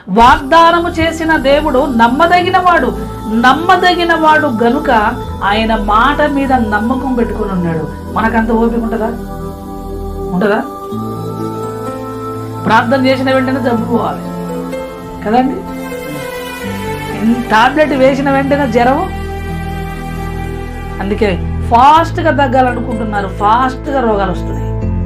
వాగ్దానము చేసిన దేవుడు నమ్మదగిన వాడు నమ్మదగిన వాడు గనుక ఆయన మాట మీద నమ్మకం పెట్టుకుని ఉన్నాడు మనకంత ఓపిక ఉంటుందా ఉంటుందా ప్రార్థన చేసిన వెంటనే జబ్బుకోవాలి కదండి టాబ్లెట్ వేసిన వెంటనే జ్వరం అందుకే ఫాస్ట్గా తగ్గాలనుకుంటున్నారు ఫాస్ట్గా రోగాలు వస్తున్నాయి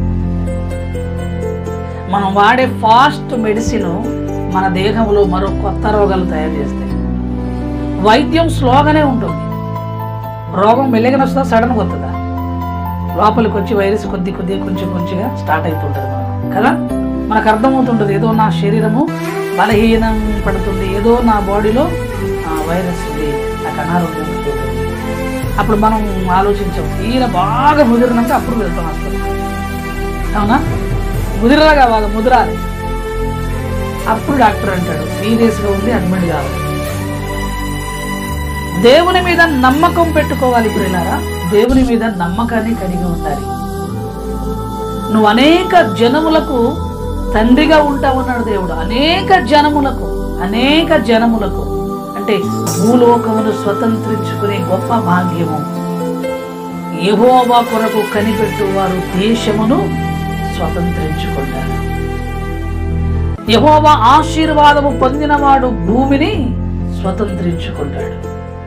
మనం వాడే ఫాస్ట్ మెడిసిన్ మన దేహంలో మరో కొత్త రోగాలు తయారు చేస్తాయి వైద్యం స్లోగానే ఉంటుంది రోగం మెల్లగానే వస్తుందా సడన్గా వస్తుందా లోపలికి వచ్చి వైరస్ కొద్ది కొద్దిగా కొంచెం కొంచెంగా స్టార్ట్ అవుతుంటుంది మనకు కదా మనకు అర్థమవుతుంటుంది ఏదో నా శరీరము బలహీనం పడుతుంది ఏదో నా బాడీలో ఆ వైరస్ ఉంది నాకు అనారోగ్యం ఉంటుంది అప్పుడు మనం ఆలోచించాం తీర బాగా ముదిరినాక అప్పుడు వెళ్తాం హాస్పిటల్ అవునా ముదిరలాగా బాగా ముదిరాలి అప్పుడు డాక్టర్ అంటాడు సీరియస్గా ఉంది అడ్మిట్ కావాలి దేవుని మీద నమ్మకం పెట్టుకోవాలి ప్రియులారా దేవుని మీద నమ్మకాన్ని కలిగి ఉండాలి నువ్వు అనేక జనములకు తండ్రిగా ఉంటావన్నాడు దేవుడు అనేక జనములకు అనేక జనములకు అంటే భూలోకమును స్వతంత్రించుకునే గొప్ప భాగ్యము యెహోవా కొరకు కనిపెట్టు వారు దేశమును స్వతంత్రించుకుంటారు యెహోవా ఆశీర్వాదము పొందినవాడు భూమిని స్వతంత్రించుకుంటాడు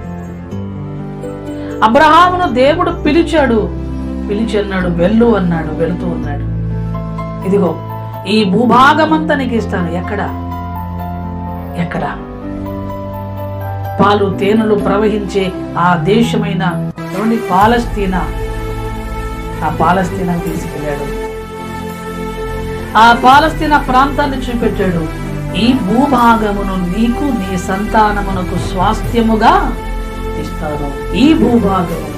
అబ్రహామును దేవుడు పిలిచాడు పిలిచి అన్నాడు వెళ్ళు అన్నాడు వెళుతూ ఉన్నాడు ఇదిగో ఈ భూభాగమంతా నీకు ఇస్తాను ఎక్కడ ఎక్కడ పాలు తేనెలు ప్రవహించే ఆ దేశమైన ఏమండి పాలస్తీనా ఆ పాలస్తీనా తీసుకెళ్ళాడు ఆ పాలస్తీనా ప్రాంతాన్ని చూపెట్టాడు ఈ భూభాగమును నీకు నీ సంతానమునకు స్వాస్థ్యముగా ఇస్తాను ఈ భూభాగము